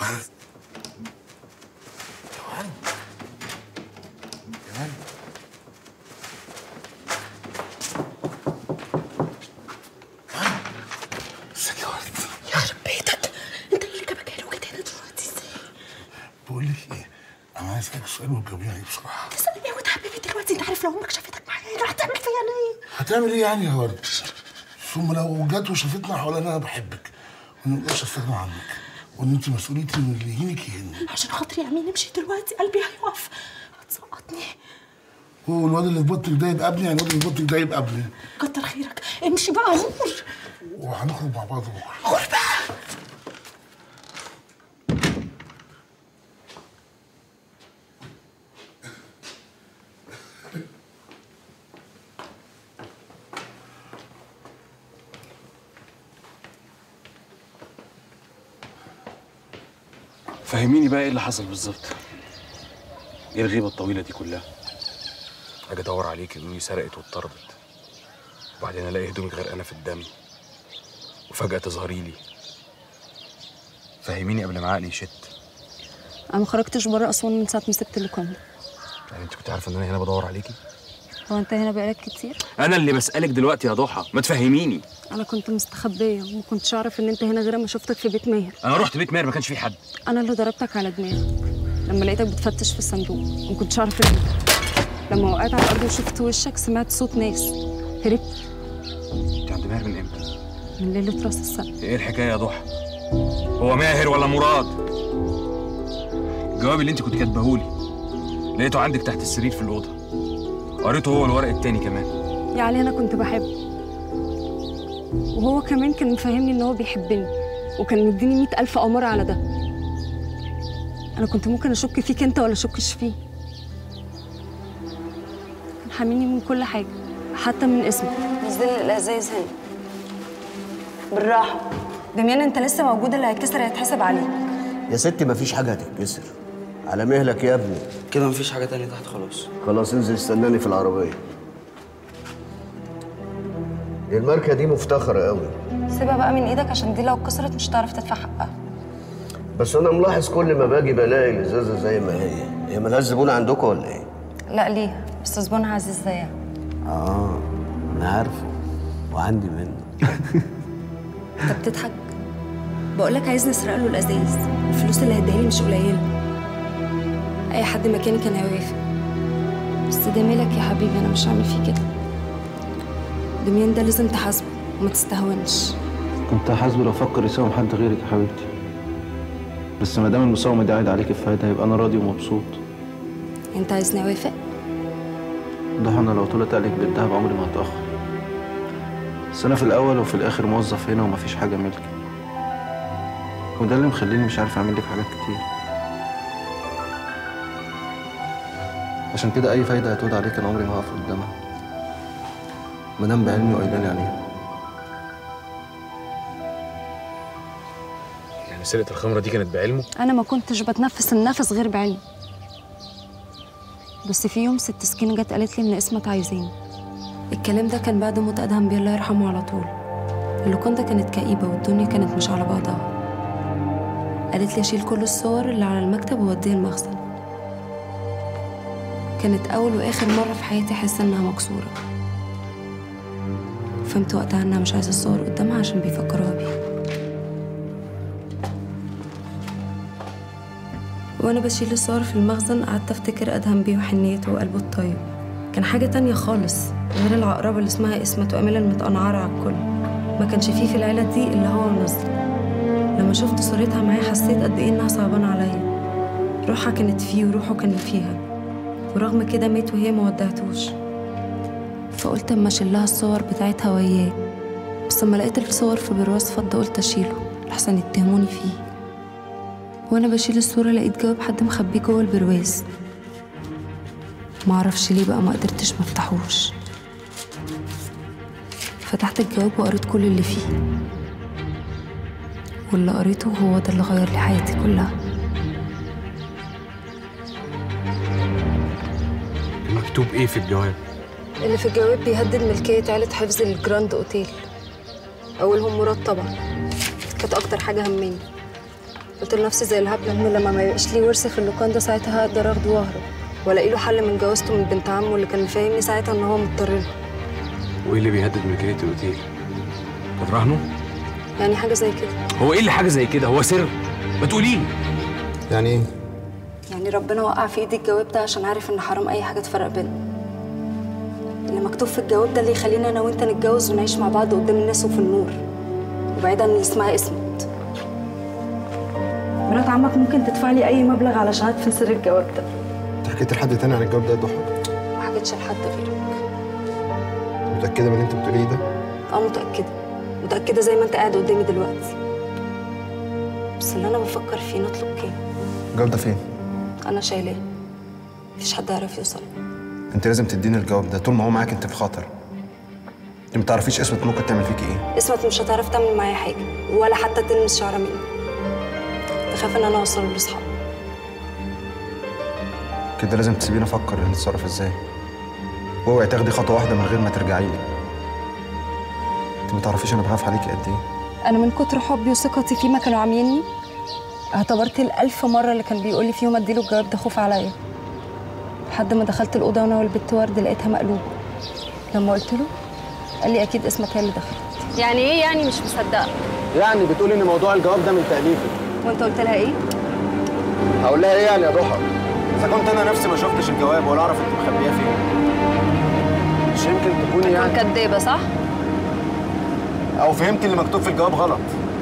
جوان جوان ازيك يا ورد يخرب بيتك انت ايه اللي جابك هنا وجيت هنا دلوقتي ازاي؟ بقول لك ايه انا عايز اسالك سؤال وتجاوبيني عليه بسرعه تسألني ايه وتحبيبي دلوقتي انت عارف لو امك شافتك معايا هنا هتعمل فيا انا ايه؟ هتعمل ايه يعني يا ورد ثم لو جت وشافتنا حوالي انا بحبك وما نقدرش استغنى عنك وان انت مسؤوليتي من اللي يهينك يهيني عشان خاطري يا امين امشي دلوقتي قلبي هيقف هتسقطني هو الواد اللي في بطنك ده يبقى ابني يعني الواد اللي في بطنك ده يبقى ابني كتر خيرك امشي بقى غور وهنخرج مع بعض بكره غور بقى فهميني بقى ايه اللي حصل بالظبط ايه الغيبه الطويله دي كلها اجي ادور عليك اني سرقت واتطردت وبعدين الاقي هدومك غرقانه في الدم وفجاه تظهري لي فهميني قبل ما عقلي يشت انا ما خرجتش بره اسوان من ساعه ما سبت اللوكاندا يعني انت كنت عارفه ان انا هنا بدور عليكي هو انت هنا بقالك كتير انا اللي بسالك دلوقتي يا ضحى ما تفهميني انا كنت مستخبيه وما كنتش اعرف ان انت هنا غير ما شفتك في بيت ماهر انا رحت بيت ماهر ما كانش في حد انا اللي ضربتك على دماغك لما لقيتك بتفتش في الصندوق وما كنتش عارف ان لما وقعت على الارض وشفت وشك سمعت صوت ناس هربت انت عند ماهر من امتى من ليله راس السنه ايه الحكايه يا ضحى هو ماهر ولا مراد الجواب اللي انت كنت كاتبهولي لقيته عندك تحت السرير في الاوضه قريته هو الورق التاني كمان يعني انا كنت بحبه وهو كمان كان مفهمني ان هو بيحبني وكان مديني مئة ألف أمارة على ده أنا كنت ممكن أشك فيك أنت ولا أشكش فيه كان حاميني من كل حاجة حتى من اسمك نزل الأزايز هنا بالراحة دميان أنت لسه موجود اللي هيتكسر هيتحسب عليك يا ستي مفيش حاجة هتتكسر على مهلك يا ابني كده مفيش حاجة تانية تحت خلاص خلاص انزل استناني في العربية الماركة دي مفتخرة قوي سيبها بقى من إيدك عشان دي لو اتكسرت مش هتعرف تدفع حقها بس انا ملاحظ كل ما باجي بلاقي الازازة زي ما هي هي ملهاش زبون عندكم ولا ايه؟ لا ليه بس زبونها عزيز زيها اه انا عارفه وعندي منه أنت بتضحك بقول لك عايز نسرق له الازايز الفلوس اللي هديها لي مش قليله اي حد مكاني كان هيوافق بس ده مالك يا حبيبي انا مش هعمل فيه كده دميان ده لازم تحاسبه وما تستهونش كنت هحاسبه لو فكر يساوم حد غيرك يا حبيبتي بس ما دام المساومة دي عايد عليك بفايدة يبقى أنا راضي ومبسوط انت عايزني اوافق ده أنا لو طلعت عليك بالدهب عمري ما هتأخر بس أنا في الأول وفي الآخر موظف هنا ومفيش حاجة ملكي وده اللي مخليني مش عارف أعمل لك حاجات كتير عشان كده أي فايدة هتعود عليك أنا عمري ما هقف قدامها مادام بعلمي وقايلالي عليها يعني سرقه الخمره دي كانت بعلمه انا ما كنتش بتنفس النفس غير بعلم بس في يوم ست سكين جت قالت لي ان اسمك عايزين الكلام ده كان بعد موت ادهم بيه الله يرحمه على طول اللوكاندا كانت كئيبه والدنيا كانت مش على بعضها قالت لي اشيل كل الصور اللي على المكتب واوديها المخزن كانت اول واخر مره في حياتي احس انها مكسوره فهمت وقتها انها مش عايزه الصور قدامها عشان بيفكروها بيها وانا بشيل الصور في المخزن قعدت افتكر ادهم بيه وحنيته وقلبه الطيب كان حاجه تانية خالص غير العقربه اللي اسمها اسمت واميله المتقنعره على الكل ما كانش فيه في العيله دي الا هو ونزل لما شفت صورتها معايا حسيت قد ايه انها صعبانه عليا روحها كانت فيه وروحه كان فيها ورغم كده مات وهي ما ودعتوش فقلت اما اشيلها الصور بتاعتها وياه بس اما لقيت الصور في برواز فضه قلت اشيله لحسن يتهموني فيه وانا بشيل الصوره لقيت جواب حد مخبيه جوه البرواز معرفش ليه بقى ما قدرتش مفتحوش فتحت الجواب وقريت كل اللي فيه واللي قريته هو ده اللي غير لي حياتي كلها مكتوب ايه في الجواب اللي في الجواب بيهدد ملكية عيلة حفظ الجراند اوتيل أولهم مراد طبعا كانت أكتر حاجة هماني قلت لنفسي زي الهبله انه لما ما يبقاش لي ورث في اللوكان ده ساعتها هقدر اخده واهرب والاقي له حل من جوازته من بنت عمه اللي كان فاهمني ساعتها ان هو مضطر له وايه اللي بيهدد ملكيه الاوتيل تراهنوا يعني حاجه زي كده هو ايه اللي حاجه زي كده هو سر ما تقولي لي يعني ايه؟ يعني ربنا وقع في ايدي الجواب ده عشان عارف ان حرام اي حاجه تفرق بينا اللي مكتوب في الجواب ده اللي يخلينا انا وانت نتجوز ونعيش مع بعض قدام الناس وفي النور وبعيد عن اللي اسمها اسمت مرات عمك ممكن تدفع لي اي مبلغ علشان ادفن سر الجواب ده انت حكيت لحد تاني عن الجواب ده يا ضحى ما حكيتش لحد غيرك متأكدة من اللي انت بتقوليه ده؟ اه متاكده متاكده زي ما انت قاعد قدامي دلوقتي بس اللي انا بفكر فيه نطلب كام الجواب ده فين؟ انا شايلاه مفيش حد يعرف يوصل انت لازم تديني الجواب ده طول ما هو معاك انت في خطر انت ما تعرفيش اسمك ممكن تعمل فيك ايه اسمك مش هتعرف تعمل معايا حاجه ولا حتى تلمس شعره مني تخاف ان انا اوصله لاصحابي كده لازم تسيبيني افكر نتصرف ازاي واوعي تاخدي خطوه واحده من غير ما ترجعي لي انت ما تعرفيش انا بخاف عليكي قد ايه انا من كتر حبي وثقتي فيه ما كانوا عاميني اعتبرت الألف مرة اللي كان بيقول لي فيهم اديله الجواب ده خوف عليا لحد ما دخلت الأوضة وأنا والبت ورد لقيتها مقلوبة لما قلت له قال لي أكيد اسمك هي اللي دخلت يعني إيه يعني مش مصدقة يعني بتقولي ان موضوع الجواب ده من تأليفك وأنت قلت لها إيه؟ هقول لها ايه يعني يا ضحى اذا كنت انا نفسي ما شفتش الجواب ولا اعرف انت مخبيه فين مش يمكن تكوني يعني كدابة صح؟ او فهمتي اللي مكتوب في الجواب غلط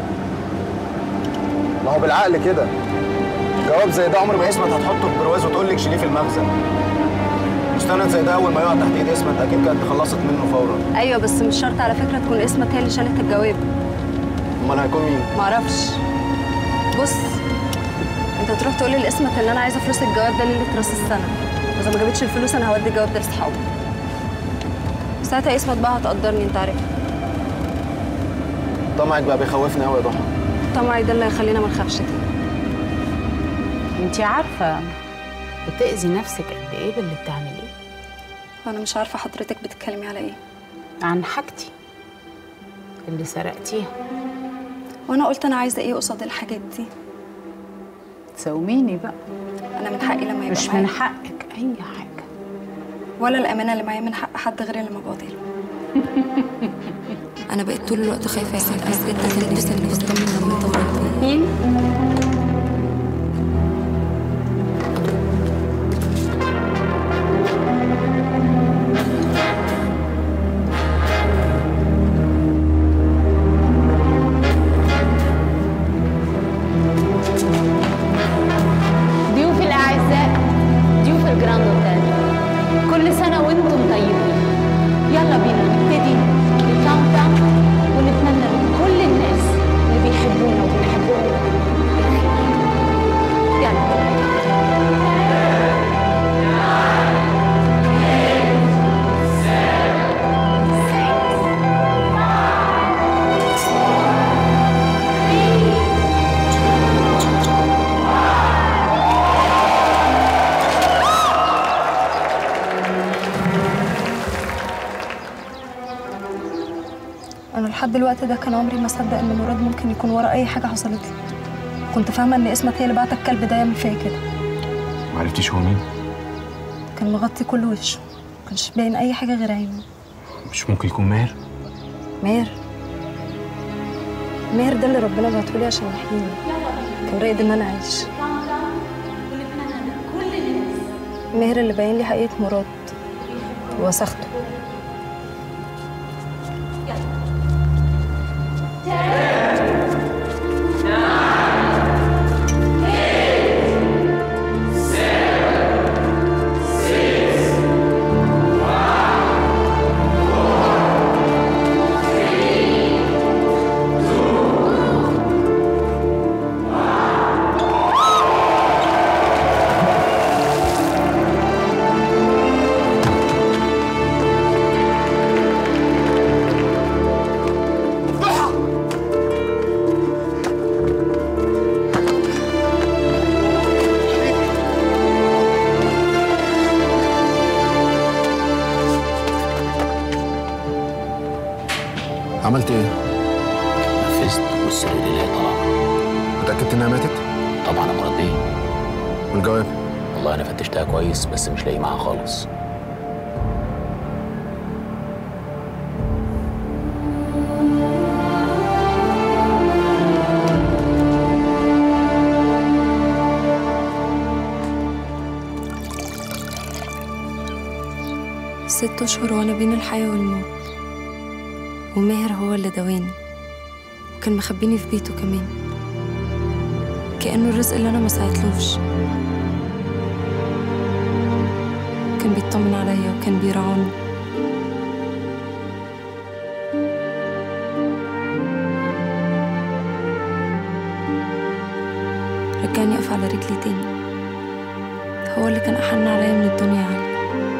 ما هو بالعقل كده جواب زي ده عمر ما اسمت هتحطه في برواز وتقول لك شيليه في المخزن مستند زي ده اول ما يقع تحت ايد اسمت اكيد كانت خلصت منه فورا أيوه بس مش شرط على فكرة تكون اسمك هي اللي شالت الجواب امال هيكون مين معرفش بص انت تروح تقول لي لاسمك ان انا عايزه فلوس الجواب ده ليله راس السنه واذا ما جابتش الفلوس انا هودي الجواب ده لاصحابي ساعتها اسمك بقى هتقدرني انت عارف طمعك بقى بيخوفني قوي يا ضحى طمعي ده اللي هيخلينا ما نخافش تاني انت عارفه بتاذي نفسك قد ايه باللي بتعمليه وانا مش عارفه حضرتك بتتكلمي على ايه عن حاجتي اللي سرقتيها وانا قلت انا عايزه ايه قصاد الحاجات دي تساوميني بقى انا من حقي لما يبقى مش معايا من حقك اي حاجه ولا الامانه اللي معايا من حق حد غير اللي مبادله انا بقيت طول الوقت خايفه يا انا بجد كان نفسي نفسي اطمن لما انت وراك مين ضيوفي الأعزاء ضيوف الجراند اوتيل كل سنة وانتم طيبين يلا بينا نبتدي الكاونت داون ونتمنى لكل الناس اللي بيحبونا وبنحبهم يلا انا لحد الوقت ده كان عمري ما اصدق ان مراد ممكن يكون ورا اي حاجه حصلت لي كنت فاهمه ان اسمك هي اللي بعت الكلب ده يعمل فيا كده ما عرفتيش هو مين كان مغطي كل وشه ما كانش باين اي حاجه غير عينه مش ممكن يكون ماهر ماهر ماهر ده اللي ربنا بعتهولي عشان يحميني كان رايد ان انا اعيش ماهر اللي باين لي حقيقه مراد ووسخته عملت ايه؟ نفذت والسر اللي طلع اتاكدت انها ماتت طبعا يا مراد بيه والجواب والله انا فتشتها كويس بس مش لاقي معاها خالص ست أشهر وأنا بين الحياة والموت وماهر هو اللي دواني وكان مخبيني في بيته كمان كأنه الرزق اللي أنا ما ساعدتلوش كان بيطمن عليا وكان بيرعوني رجعني أقف على رجلي تاني هو اللي كان أحن عليا من الدنيا يا علي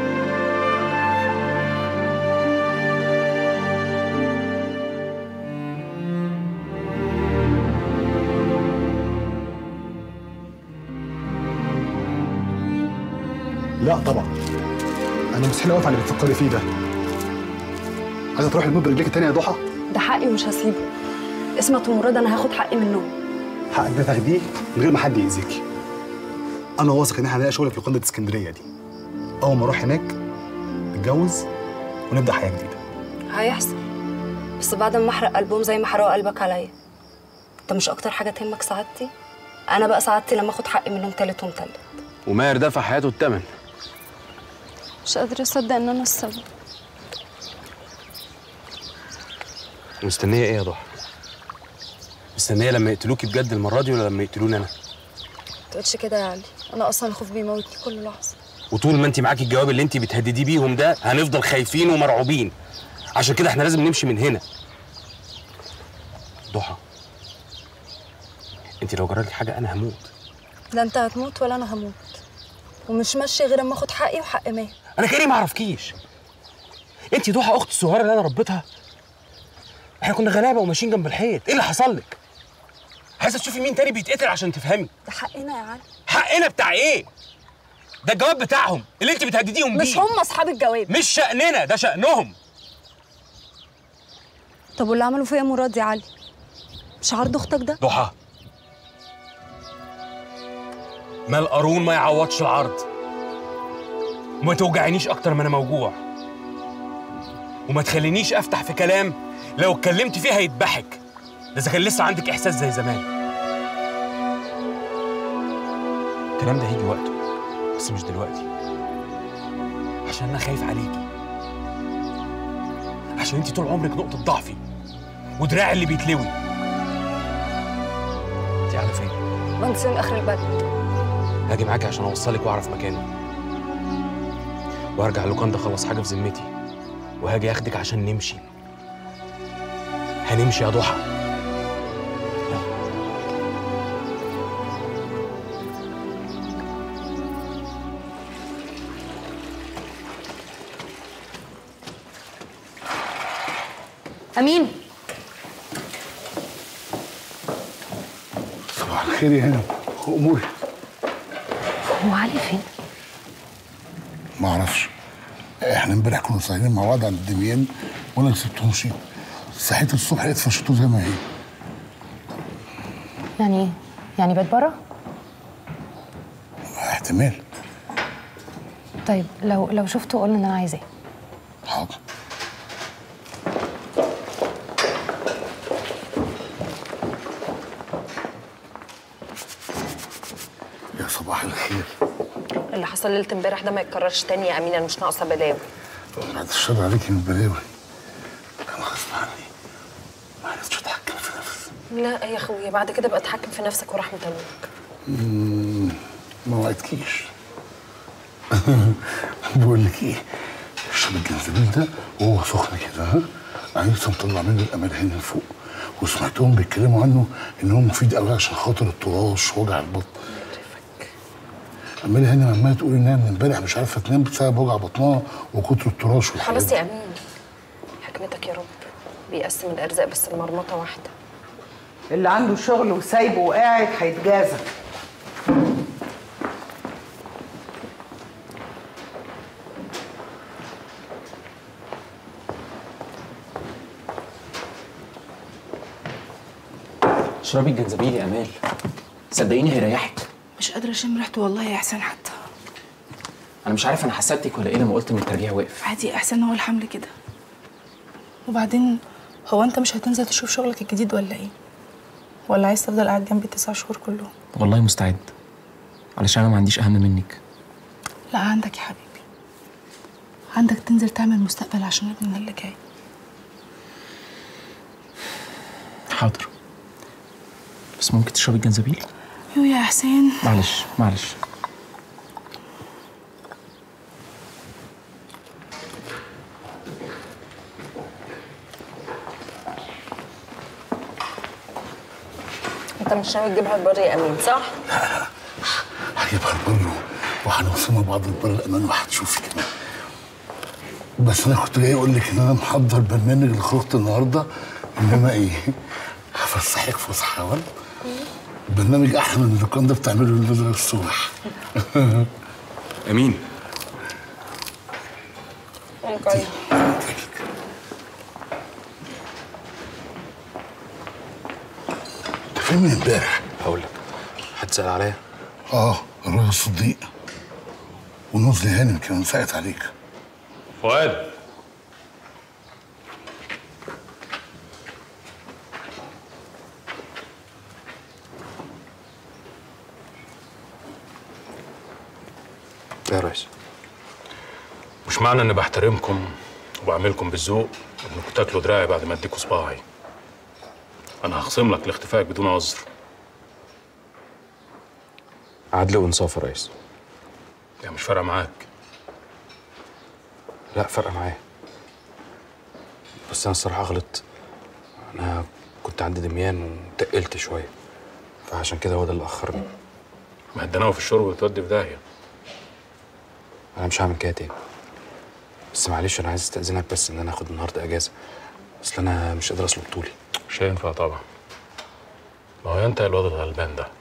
لا طبعا انا مستحيل اوقف على اللي بتفكري فيه ده عايزه تروحي الموت برجليك تاني يا ضحى ده حقي ومش هسيبه اسمة ومراد أنا هاخد حقي منهم حقك ده تاخديه من غير ما حد يأذيكي انا واثق ان احنا هنلاقي شغل في لوكاندا اسكندريه دي اول ما اروح هناك نتجوز ونبدا حياه جديده هيحصل بس بعد ما احرق قلبهم زي ما حرقوا قلبك عليا انت مش اكتر حاجه تهمك سعادتي انا بقى سعادتي لما اخد حقي منهم تالت ومتلت وماهر دفع حياته الثمن مش قادره اصدق ان انا السبب مستنيه ايه يا ضحى مستنيه لما يقتلوكي بجد المره دي ولا لما يقتلوني انا ما تقولش كده يا علي انا اصلا الخوف بيموتني كل لحظه وطول ما انت معاكي الجواب اللي انت بتهددي بيهم ده هنفضل خايفين ومرعوبين عشان كده احنا لازم نمشي من هنا ضحى انت لو جرالك حاجه انا هموت لا انت هتموت ولا انا هموت ومش ماشي غير اما اخد حقي وحق ماهر انا كاني ما اعرفكيش انت ضحى اختي الصغيره اللي انا ربيتها احنا كنا غلابه وماشيين جنب الحيط ايه اللي حصل لك عايزه تشوفي مين تاني بيتقتل عشان تفهمي ده حقنا يا علي حقنا بتاع ايه ده الجواب بتاعهم اللي انت بتهدديهم بيه مش هم اصحاب الجواب مش شأننا ده شأنهم طب واللي عملوا فيا مراد يا علي مش عرض اختك ده ضحى ما القارون ما يعوضش العرض وما توجعنيش اكتر ما انا موجوع وما تخلينيش افتح في كلام لو اتكلمت فيه هيتضحك ده اذا كان لسه عندك احساس زي زمان الكلام ده هيجي وقته بس مش دلوقتي عشان انا خايف عليكي عشان انت طول عمرك نقطه ضعفي ودراعي اللي بيتلوي انت على فين بنصين اخر البلد هاجي معاكي عشان اوصلك واعرف مكانه وارجع لوكاندا اخلص حاجه في ذمتي وهاجي اخدك عشان نمشي هنمشي يا ضحى امين صباح الخير يا هنا اموري هو علي فين ما اعرفش احنا امبارح كنا سهرانين مع بعض عند دميان وانا كسبته ومشيت صحيت الصبح لقيت فرشته زي ما هي يعني ايه يعني بيت بره احتمال طيب لو لو شفته قول ان انا عايزاه حاضر يا صباح الخير اللي حصل ليله امبارح ده ما يتكررش تاني يا امينه أنا مش ناقصه بلاوي بعد الشر عليكي من البلاوي انا غصب عني ما عرفتش اتحكم في نفسي لا يا اخويا بعد كده بقى اتحكم في نفسك ورحمه ابوك مم، ما وعدتكيش بقول لك ايه اشرب الجنزبيل ده وهو سخن كده ها عايزهم طلع منه الامالحين من فوق وسمعتهم بيتكلموا عنه ان هو مفيد قوي عشان خاطر التراش ووجع البطن امال هنا عماله تقول انها من امبارح مش عارفه تنام بسبب وجع بطنها وكتر التراش والحاجات خلاص يا امين حكمتك يا رب بيقسم الارزاق بس المرمطه واحده اللي عنده شغل وسايبه وقاعد هيتجازى اشربي الجنزبيل يا امال صدقيني هيريحك مش قادرة أشم ريحته والله يا إحسان حتى انا مش عارف انا حسدتك ولا ايه لما قلت ان الترجيع وقف عادي يا إحسان هو الحمل كده وبعدين هو أنت مش هتنزل تشوف شغلك الجديد ولا إيه؟ ولا عايز تفضل قاعد جنبي التسع شهور كلهم؟ والله مستعد علشان انا ما عنديش اهم منك لا عندك يا حبيبي عندك تنزل تعمل مستقبل عشان ابننا اللي جاي حاضر بس ممكن تشربي الجنزبيل يو يا إحسان معلش معلش انت مش ناوي تجيبها البر يا امين صح؟ هجيبها البر وهنوصل مع بعض البر الامان وهتشوفي كمان بس انا كنت جاي اقول لك ان انا محضر برنامج لخروجه النهارده انما ايه هفسحك فسحه ولا برنامج احلى من اللوكان ده بتعمله النزله الصبح امين كويس انت فين من امبارح؟ هقول لك هتسال عليا اه الراجل الصديق ونزل هانم كمان ساقت عليك فؤاد يا ريس مش معنى اني بحترمكم وبعملكم بالذوق انكم تاكلوا دراعي بعد ما اديكوا صباعي انا هخصم لك لاختفائك بدون عذر عدل وانصاف يا ريس يا مش فارقه معاك لا فارقه معايا بس انا الصراحه غلطت انا كنت عندي دميان وتقلت شويه فعشان كده هو ده اللي اخرني ما الدناوه في الشرب بتودي في داهيه انا مش هعمل كده تاني بس معلش انا عايز استاذنك بس ان انا اخد النهارده اجازه اصل انا مش قادر اسلق طولي مش هينفع طبعا ما هو انت الواد الغلبان ده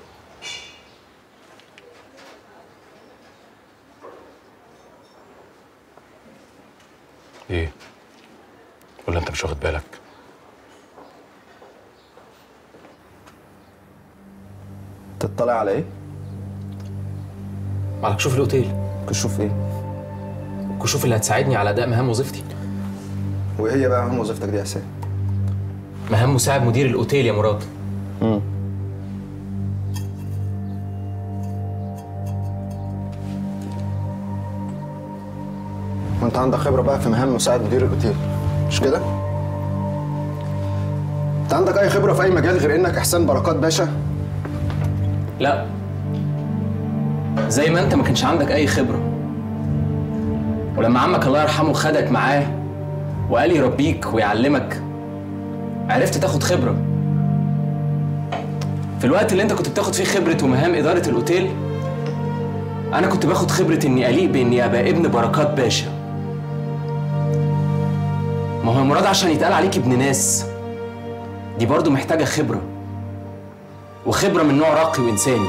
ايه ولا انت مش واخد بالك تطلع على ايه؟ على كشوف الاوتيل كشوف ايه؟ الكشوف اللي هتساعدني على اداء مهام وظيفتي وايه هي بقى اهم وظيفتك دي يا حسين؟ مهام مساعد مدير الاوتيل يا مراد امم وانت عندك خبره بقى في مهام مساعد مدير الاوتيل مش كده؟ انت عندك اي خبره في اي مجال غير انك احسان بركات باشا؟ لا زي ما انت ما كانش عندك اي خبره ولما عمك الله يرحمه خدك معاه وقال يربيك ويعلمك عرفت تاخد خبره في الوقت اللي انت كنت بتاخد فيه خبره ومهام اداره الاوتيل انا كنت باخد خبره اني اليق باني ابقى ابن بركات باشا ما هو يا مراد عشان يتقال عليك ابن ناس دي برضه محتاجه خبره وخبره من نوع راقي وانساني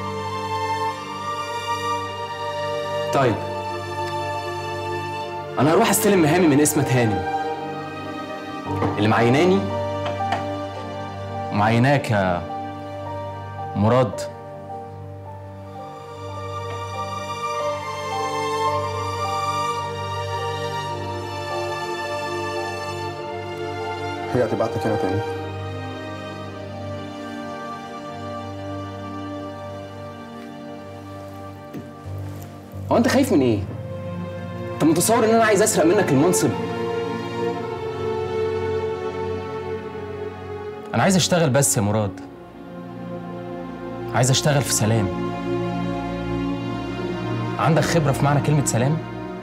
طيب انا هروح استلم مهامي من اسمة هانم اللي معيناني معيناك يا مراد هي هتبعتك هنا تاني هو انت خايف من ايه؟ انت متصور ان انا عايز اسرق منك المنصب؟ انا عايز اشتغل بس يا مراد عايز اشتغل في سلام عندك خبرة في معنى كلمة سلام؟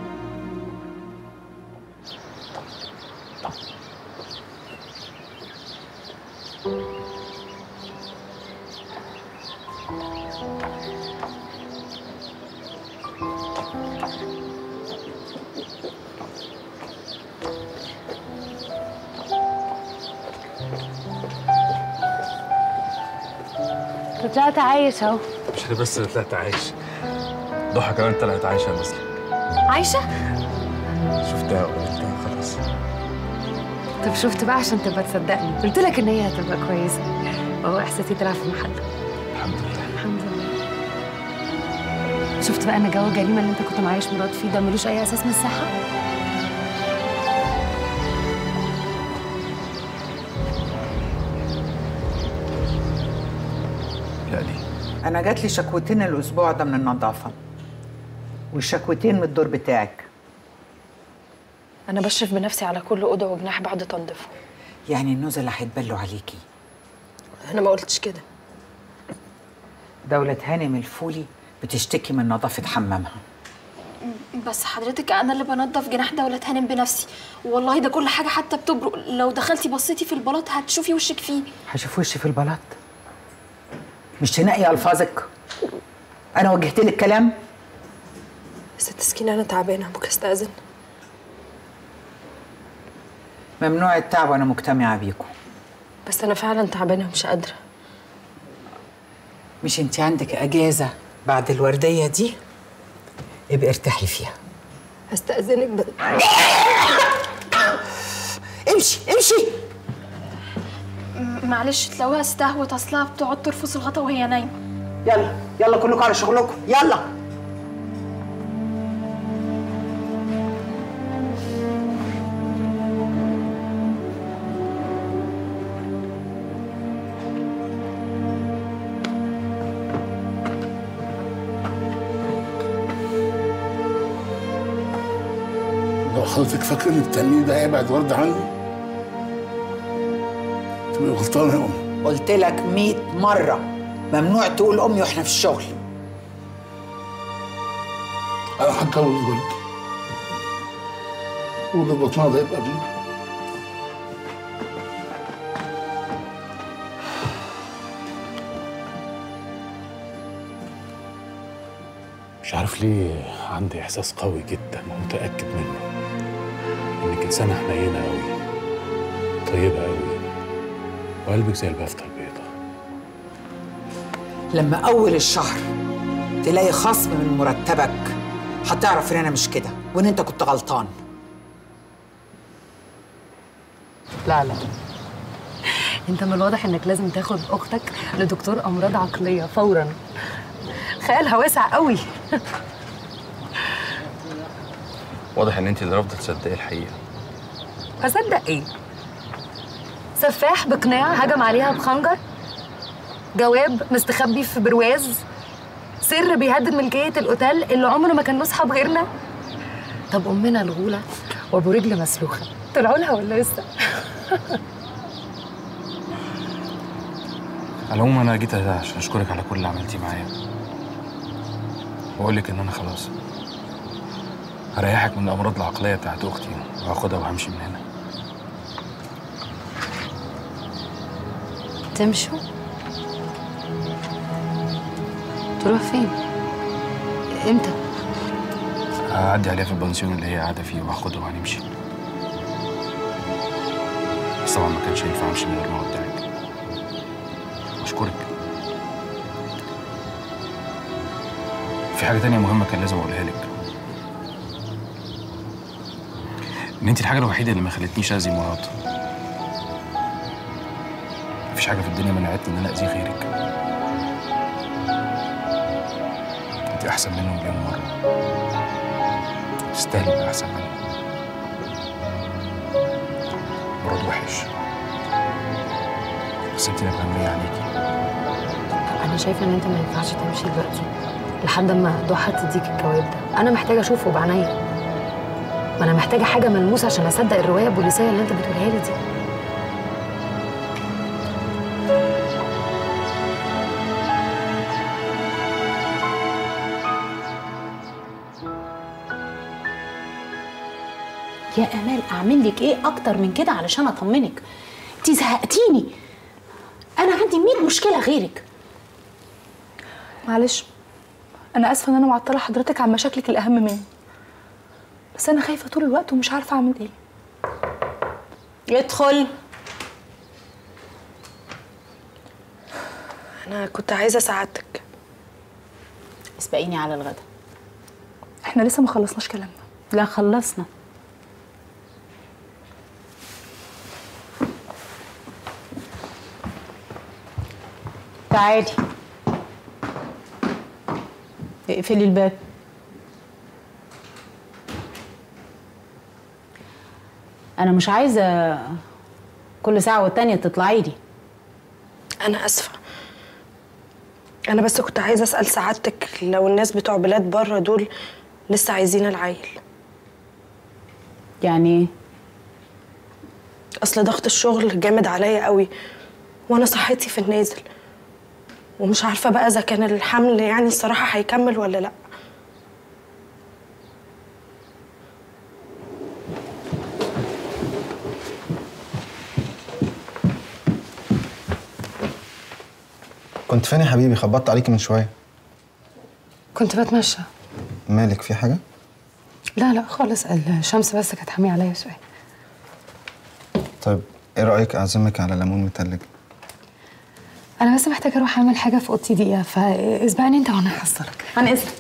طلعت عايش اهو مش انا بس اللي طلعت عايش ضحى كمان طلعت عايشه يا مسلم عايشة؟ شفتها وقلتها خلاص طب شفت بقى عشان تبقى تصدقني قلت لك ان هي هتبقى كويسة اهو احساسي طلع في محله الحمد لله الحمد لله شفت بقى ان جو الجريمه اللي انت كنت معايش مراد فيه ده ملوش اي اساس من الصحه لا ليه انا جات لي شكوتين الاسبوع ده من النظافه والشكوتين من الدور بتاعك انا بشرف بنفسي على كل اوضه وجناح بعد تنظيفه يعني النزل هيتبلوا عليكي انا ما قلتش كده دولة هانم الفولي بتشتكي من نظافة حمامها بس حضرتك انا اللي بنضف جناح دولة هانم بنفسي والله ده كل حاجه حتى بتبرق لو دخلتي بصيتي في البلاط هتشوفي وشك فيه هشوف وشي في البلاط مش تنقي الفاظك انا وجهت لك كلام ست سكينه انا تعبانه ابوك استاذن ممنوع التعب وانا مجتمعه بيكم بس انا فعلا تعبانه ومش قادره مش انت عندك اجازه بعد الورديه دي ابقي ارتاحي فيها استاذنك ب... امشي امشي م- معلش تلاقوها استهوت اصلها بتقعد ترفس الغطا وهي نايمه يلا يلا كلكم على شغلكم يلا لو حضرتك فاكر ان التأنيب ده هيبعد ورد عني تبقى غلطانة يا أم قلت لك 100 مره ممنوع تقول امي واحنا في الشغل أنا هتجوز والدي واللي بطنها ده يبقى ابني مش عارف ليه عندي احساس قوي جدا ومتاكد منه انك انسانه حنينه قوي طيبه قوي وقلبك زي البافته البيضاء لما اول الشهر تلاقي خصم من مرتبك هتعرف ان انا مش كده وان انت كنت غلطان لا لا انت من الواضح انك لازم تاخد اختك لدكتور امراض عقليه فورا خيالها واسع قوي واضح ان انت اللي رافضه تصدقي الحقيقه اصدق ايه سفاح بقناع هجم عليها بخنجر جواب مستخبي في برواز سر بيهدد ملكيه الاوتيل اللي عمره ما كان له اصحاب غيرنا طب امنا الغوله وابو رجل مسلوخه طلعوا لها ولا لسه على العموم انا جيت عشان اشكرك على كل اللي عملتيه معايا واقول لك ان انا خلاص هريحك من الامراض العقليه بتاعت اختي وهاخدها وهمشي من هنا تمشوا تروح فين امتى هعدي عليها في البنسيون اللي هي قاعده فيه وهاخدها وهنمشي بس طبعا ما كانش ينفع امشي من غير ما اودعك واشكرك في حاجه تانية مهمه كان لازم اقولها لك ان انت الحاجه الوحيده اللي ما خلتنيش اذي مراد مفيش حاجه في الدنيا منعتني ان انا اذي غيرك انت احسن منه مليون مره تستاهلي يبقى احسن منه مراد وحش بس انت نبغى عليكي انا شايفه ان انت ما ينفعش تمشي دلوقتي لحد ما ضحى تديك الجواب ده انا محتاجه اشوفه بعينيا ما انا محتاجه حاجه ملموسه عشان اصدق الروايه البوليسيه اللي انت بتقولها لي دي يا امال اعمل لك ايه اكتر من كده علشان اطمنك انت زهقتيني انا عندي 100 مشكله غيرك معلش انا اسفه ان انا معطله حضرتك عن مشاكلك الاهم مني بس انا خايفه طول الوقت ومش عارفه اعمل ايه ادخل انا كنت عايزه سعادتك اسبقيني على الغدا احنا لسه ما خلصناش كلامنا لا خلصنا تعالي اقفلي الباب انا مش عايزه كل ساعه والتانيه تطلعي لي انا اسفه انا بس كنت عايزه اسال سعادتك لو الناس بتوع بلاد بره دول لسه عايزين العيل يعني ايه اصل ضغط الشغل جامد عليا قوي وانا صحتي في النازل ومش عارفه بقى اذا كان الحمل يعني الصراحه هيكمل ولا لا كنت فين يا حبيبي خبطت عليكي من شويه كنت بتمشى مالك في حاجه لا لا خالص الشمس بس كانت حامية عليا شوية طيب ايه رايك اعزمك على ليمون متلج أنا بس محتاجة أروح أعمل حاجة في أوضتي دقيقة فاسبقني أنت وأنا هحصلك عن إذنك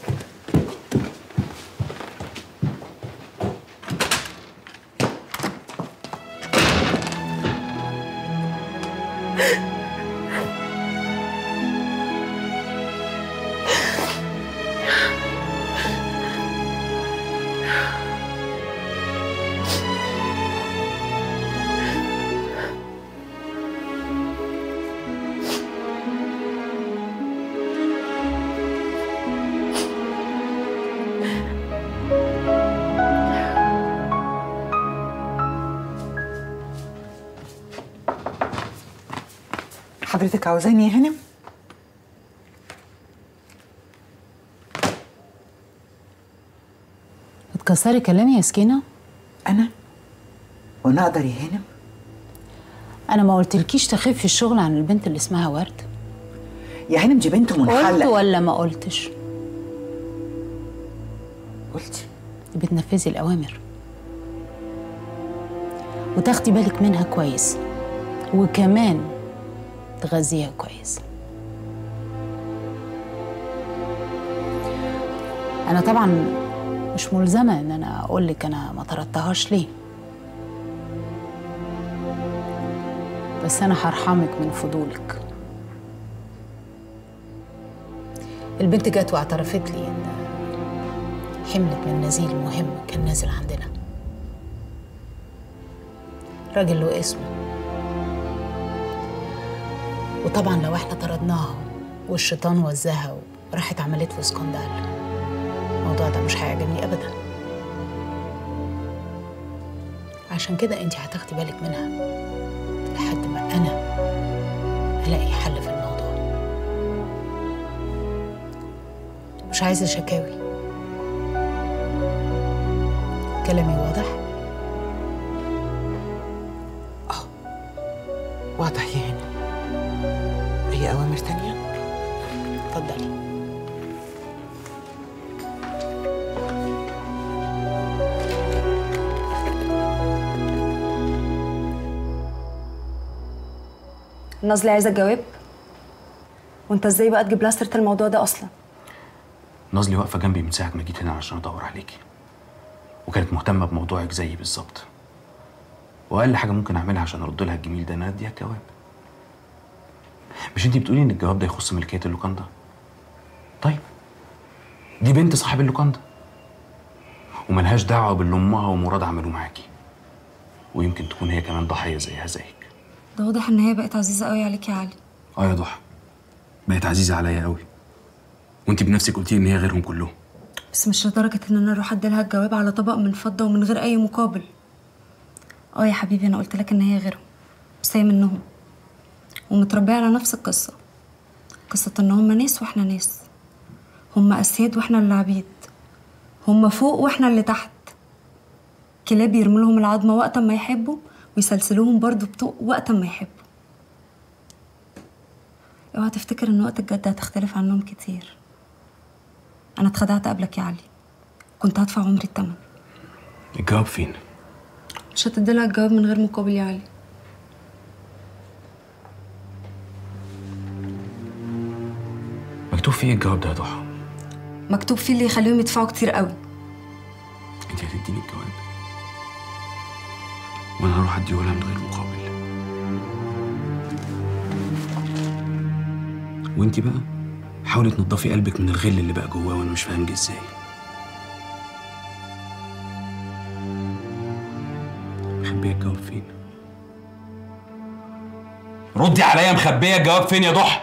حضرتك عاوزاني يا هانم بتكسري كلامي يا سكينه انا وانا اقدر يا هانم انا ما قلتلكيش تخفي الشغل عن البنت اللي اسمها ورد يا هانم دي بنت قلت منحله ولا ما قلتش قلت بتنفذي الاوامر وتاخدي بالك منها كويس وكمان تغذيها كويس انا طبعا مش ملزمه ان انا اقول لك انا ما طردتهاش ليه بس انا هرحمك من فضولك البنت جت واعترفت لي ان حملت من نزيل مهم كان نازل عندنا راجل له اسمه وطبعا لو احنا طردناها والشيطان وزاها وراحت عملت له سكندال الموضوع ده مش هيعجبني ابدا عشان كده انت هتاخدي بالك منها لحد ما انا الاقي حل في الموضوع مش عايزه شكاوي كلامي واضح واضح يا هانم اي اوامر تانية اتفضلي نازلي عايزه الجواب وانت ازاي بقى تجيب لها سيره الموضوع ده اصلا نازلي واقفه جنبي من ساعه ما جيت هنا عشان ادور عليكي وكانت مهتمه بموضوعك زيي بالظبط واقل حاجه ممكن اعملها عشان ارد لها الجميل ده ان أنا اديها الجواب مش انتي بتقولي ان الجواب ده يخص ملكيه اللوكاندا طيب دي بنت صاحب اللوكاندا وملهاش دعوه باللي امها ومراد عملوه معاكي ويمكن تكون هي كمان ضحيه زيها زيك ده واضح ان هي بقت عزيزه قوي عليك يا علي اه يا ضحى بقت عزيزه عليا قوي وانتي بنفسك قلتي ان هي غيرهم كلهم بس مش لدرجه ان انا اروح اديلها الجواب على طبق من فضه ومن غير اي مقابل اه يا حبيبي انا قلت لك ان هي غيرهم بس هي منهم ومتربيه على نفس القصه قصه ان هم ناس واحنا ناس هم اسياد واحنا اللي عبيد هم فوق واحنا اللي تحت كلاب يرموا لهم العظمه وقت ما يحبوا ويسلسلوهم برضو بطوق وقت ما يحبوا اوعى تفتكر ان وقت الجد هتختلف عنهم كتير انا اتخدعت قبلك يا علي كنت هدفع عمري التمن الجواب فين مش هتديلها الجواب من غير مقابل يا علي مكتوب فيه الجواب ده يا ضحى مكتوب فيه اللي يخليهم يدفعوا كتير قوي انت هتديني الجواب وانا هروح اديه لها من غير مقابل وانت بقى حاولي تنضفي قلبك من الغل اللي بقى جواه وانا مش فاهم جه ازاي مخبيه الجواب فين ردي عليا مخبيه الجواب فين يا ضحى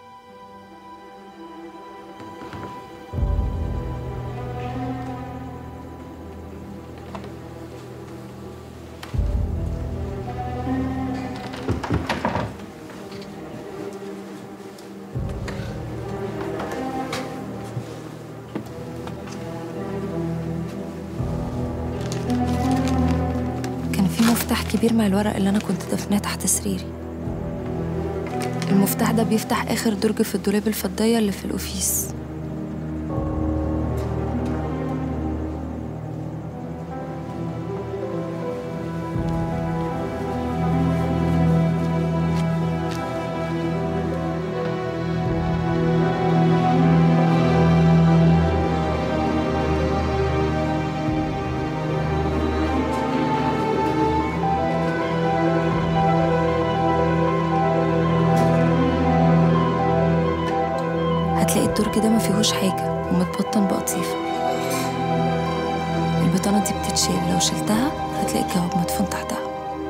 كان في مفتاح كبير مع الورق اللي أنا كنت دفناه تحت سريري المفتاح ده بيفتح آخر درج في الدولاب الفضية اللي في الأوفيس هتلاقي الدرج ده ما فيهوش حاجة ومتبطن بقطيفة البطانة دي بتتشيل لو شلتها هتلاقي الجواب مدفون تحتها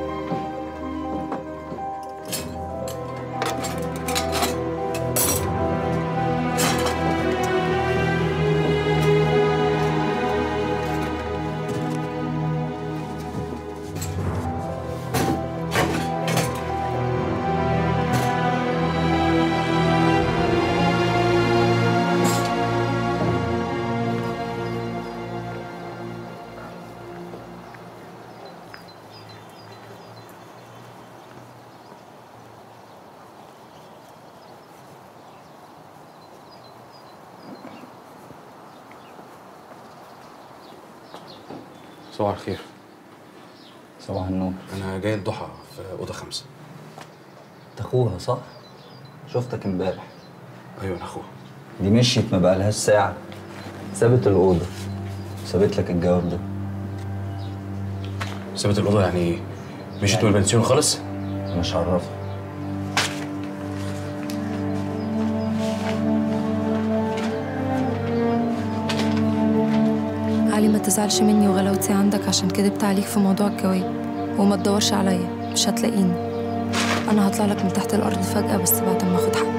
صباح الخير صباح النور انا جاي الضحى في اوضه خمسه انت اخوها صح؟ شفتك امبارح ايوه انا اخوها دي مشيت ما بقالهاش ساعة سابت الأوضة سابت لك الجواب ده سابت الاوضه يعني ايه مشيت من البنسيون خالص مش عرفها علي ما تزعلش مني وغلاوتي عندك عشان كدبت عليك في موضوع الجواب وما تدورش عليا مش هتلاقيني انا هطلع لك من تحت الارض فجأة بس بعد ما اخد حقي